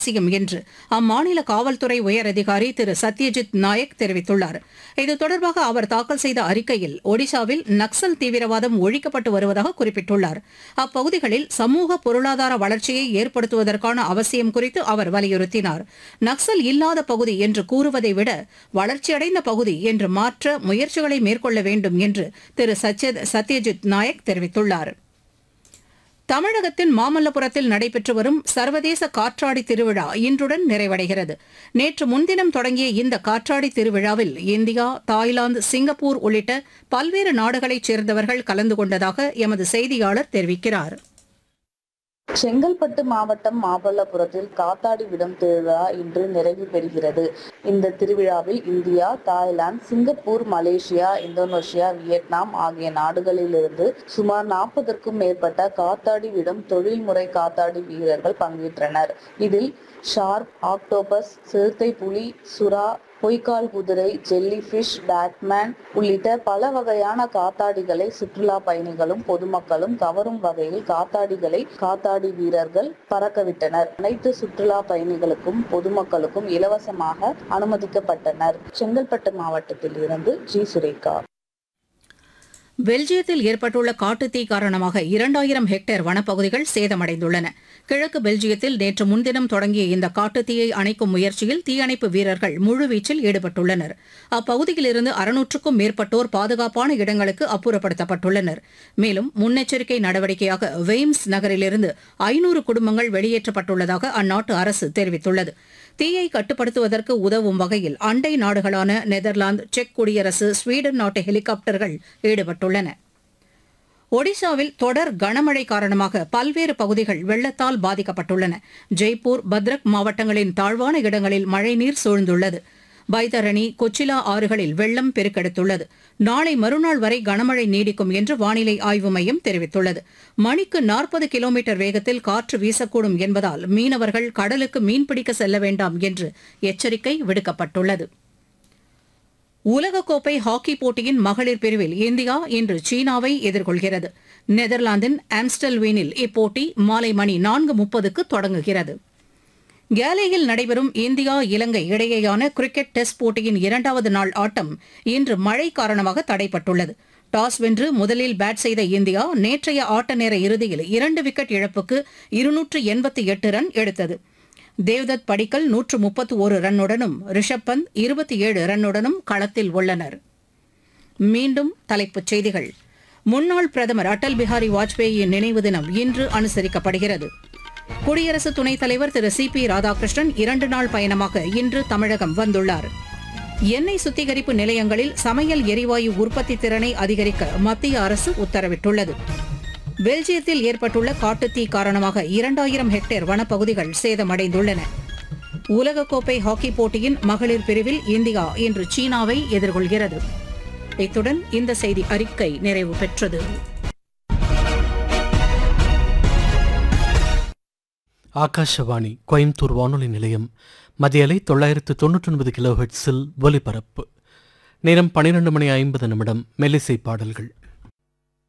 அவசியம் என்று அம்மாநில காவல்துறை உயரதிகாரி திரு சத்யஜித் நாயக் தெரிவித்துள்ளார் இது தொடர்பாக அவர் தாக்கல் செய்த அறிக்கையில் ஒடிஷாவில் நக்சல் தீவிரவாதம் ஒழிக்கப்பட்டு வருவதாக குறிப்பிட்டுள்ளார் அப்பகுதிகளில் சமூக பொருளாதார வளர்ச்சியை ஏற்படுத்துவதற்கான அவசியம் குறித்து அவர் வலியுறுத்தினார் நக்சல் இல்லாத பகுதி என்று கூறுவதை விட வளர்ச்சியடைந்த பகுதி என்று மாற்ற முயற்சிகளை மேற்கொள்ள வேண்டும் என்று திரு சத்ய- சத்யஜித் நாயக் தெரிவித்துள்ளார் தமிழகத்தின் மாமல்லபுரத்தில் நடைபெற்று வரும் சர்வதேச காற்றாடி திருவிழா இன்றுடன் நிறைவடைகிறது நேற்று முன்தினம் தொடங்கிய இந்த காற்றாடி திருவிழாவில் இந்தியா தாய்லாந்து சிங்கப்பூர் உள்ளிட்ட பல்வேறு நாடுகளைச் சேர்ந்தவர்கள் கலந்து கொண்டதாக எமது செய்தியாளர் தெரிவிக்கிறார் செங்கல்பட்டு மாவட்டம் மாமல்லபுரத்தில் காத்தாடி விடும் திருவிழா இன்று நிறைவு பெறுகிறது இந்த திருவிழாவில் India Thailand Singapore Malaysia Indonesia Vietnam ஆகிய நாடுகளிலிருந்து சுமார் நாற்பதற்கும் மேற்பட்ட காத்தாடி விடும் தொழில்முறை காத்தாடி வீரர்கள் பங்கேற்றனர் இதில் ஷார்க் ஆக்டோபஸ் சிறுத்தை புலி சுறா பொய்க்கால் குதிரை ஜெல்லி ஃபிஷ் பேட்மேன் உள்ளிட்ட பல வகையான காத்தாடிகளை சுற்றுலா பயணிகளும் பொதுமக்களும் கவரும் வகையில் காத்தாடிகளை காத்தாடி வீரர்கள் பறக்கவிட்டனர் அனைத்து சுற்றுலா பயணிகளுக்கும் பொதுமக்களுக்கும் இலவசமாக அனுமதிக்கப்பட்டனர் செங்கல்பட்டு மாவட்டத்தில் இருந்து ஜி சுரேகா பெல்ஜியத்தில் ஏற்பட்டுள்ள காட்டுத்தீ காரணமாக இரண்டாயிரம் ஹெக்டேர் வனப்பகுதிகள் சேதமடைந்துள்ளன கிழக்கு பெல்ஜியத்தில் நேற்று முன்தினம் தொடங்கிய இந்த காட்டுத்தீயை அணைக்கும் முயற்சியில் தீயணைப்பு வீரர்கள் முழுவீச்சில் ஈடுபட்டுள்ளனர் அப்பகுதியிலிருந்து அறுநூற்றுக்கும் மேற்பட்டோர் பாதுகாப்பான இடங்களுக்கு அப்புறப்படுத்தப்பட்டுள்ளனர் மேலும் முன்னெச்சரிக்கை நடவடிக்கையாக வெய்ம்ஸ் நகரிலிருந்து ஐநூறு குடும்பங்கள் வெளியேற்றப்பட்டுள்ளதாக அந்நாட்டு அரசு தெரிவித்துள்ளது தீயை கட்டுப்படுத்துவதற்கு உதவும் வகையில் அண்டை நாடுகளான நெதர்லாந்து செக் குடியரசு ஸ்வீடன் நாட்டு ஹெலிகாப்டர்கள் ஈடுபட்டுள்ளன ஒடிஷாவில் தொடர் கனமழை காரணமாக பல்வேறு பகுதிகள் வெள்ளத்தால் பாதிக்கப்பட்டுள்ளன ஜெய்ப்பூர் பத்ரக் மாவட்டங்களின் தாழ்வான இடங்களில் மழைநீர் சூழ்ந்துள்ளது பைதரணி கொச்சிலா ஆறுகளில் வெள்ளம் பெருக்கெடுத்துள்ளது நாளை மறுநாள் வரை கனமழை நீடிக்கும் என்று வானிலை ஆய்வு மையம் தெரிவித்துள்ளது மணிக்கு நாற்பது கிலோமீட்டர் வேகத்தில் காற்று வீசக்கூடும் என்பதால் மீனவர்கள் கடலுக்கு மீன்பிடிக்க செல்ல வேண்டாம் என்று எச்சரிக்கை விடுக்கப்பட்டுள்ளது உலகக்கோப்பை ஹாக்கி போட்டியின் மகளிர் பிரிவில் இந்தியா இன்று சீனாவை எதிர்கொள்கிறது நெதர்லாந்தின் ஆம்ஸ்டல்வீனில் இப்போட்டி மாலை மணி நான்கு முப்பதுக்கு தொடங்குகிறது கேலேயில் நடைபெறும் இந்தியா இலங்கை இடையேயான கிரிக்கெட் டெஸ்ட் போட்டியின் இரண்டாவது நாள் ஆட்டம் இன்று மழை காரணமாக தடைப்பட்டுள்ளது டாஸ் வென்று முதலில் பேட் செய்த இந்தியா நேற்றைய ஆட்ட நேர இறுதியில் இரண்டு விக்கெட் இழப்புக்கு இருநூற்று எண்பத்தி எட்டு ரன் எடுத்தது தேவ்தத் படிக்கல் நூற்று முப்பத்து ஒரு ரன்னுடனும் ரிஷப் பந்த் இருபத்தி ஏழு ரன்னுடனும் களத்தில் உள்ளனர் மீண்டும் தலைப்புச் செய்திகள் முன்னாள் பிரதமர் அடல் பிஹாரி வாஜ்பேயியின் நினைவு தினம் இன்று அனுசரிக்கப்படுகிறது குடியரசு துணைத் தலைவர் திரு சி பி ராதாகிருஷ்ணன் இரண்டு நாள் பயணமாக இன்று தமிழகம் வந்துள்ளார் எண்ணெய் சுத்திகரிப்பு நிலையங்களில் சமையல் எரிவாயு உற்பத்தி திறனை அதிகரிக்க மத்திய அரசு உத்தரவிட்டுள்ளது பெல்ஜியத்தில் ஏற்பட்டுள்ள காட்டுத்தீ காரணமாக இரண்டாயிரம் ஹெக்டேர் வனப்பகுதிகள் சேதமடைந்துள்ளன உலகக்கோப்பை ஹாக்கி போட்டியின் மகளிர் பிரிவில் இந்தியா இன்று சீனாவை எதிர்கொள்கிறது இத்துடன் இந்த செய்தி அறிக்கை நிறைவு பெற்றது ஆகாஷவாணி கோயம்புத்தூர் வானொலி நிலையம் மதிய அலை தொள்ளாயிரத்து தொண்ணூற்றி ஒன்பது கிலோ ஹெட்ஸில் ஒலிபரப்பு நேரம் பன்னிரண்டு மணி ஐம்பது நிமிடம் மெல்லிசை பாடல்கள்